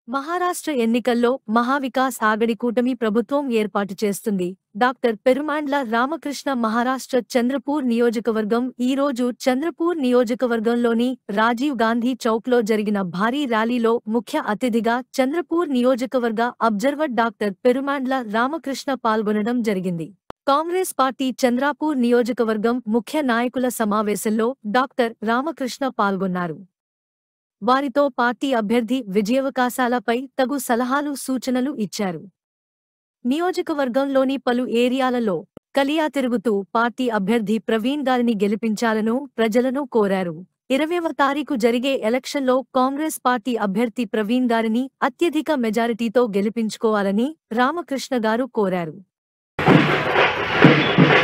మహారాష్ట్ర ఎన్నికల్లో మహావికాస్ ఆగడి కూటమి ప్రభుత్వం ఏర్పాటు చేస్తుంది డాక్టర్ పెరుమాండ్ల రామకృష్ణ మహారాష్ట్ర చంద్రపూర్ నియోజకవర్గం ఈ రోజు చంద్రపూర్ నియోజకవర్గంలోని రాజీవ్ గాంధీ చౌక్లో జరిగిన భారీ ర్యాలీలో ముఖ్య అతిథిగా చంద్రపూర్ నియోజకవర్గ అబ్జర్వర్ డాక్టర్ పెరుమాండ్ల రామకృష్ణ పాల్గొనడం జరిగింది కాంగ్రెస్ పార్టీ చంద్రాపూర్ నియోజకవర్గం ముఖ్య నాయకుల సమావేశంలో డాక్టర్ రామకృష్ణ పాల్గొన్నారు వారితో పార్టీ అభ్యర్థి విజయావకాశాలపై తగు సలహాలు సూచనలు ఇచ్చారు నియోజకవర్గంలోని పలు ఏరియాలలో కలియా తిరుగుతూ పార్టీ అభ్యర్థి ప్రవీణ్ గారిని గెలిపించాలను ప్రజలను కోరారు ఇరవైవ తారీఖు జరిగే ఎలక్షన్లో కాంగ్రెస్ పార్టీ అభ్యర్థి ప్రవీణ్ గారిని అత్యధిక మెజారిటీతో గెలిపించుకోవాలని రామకృష్ణ గారు కోరారు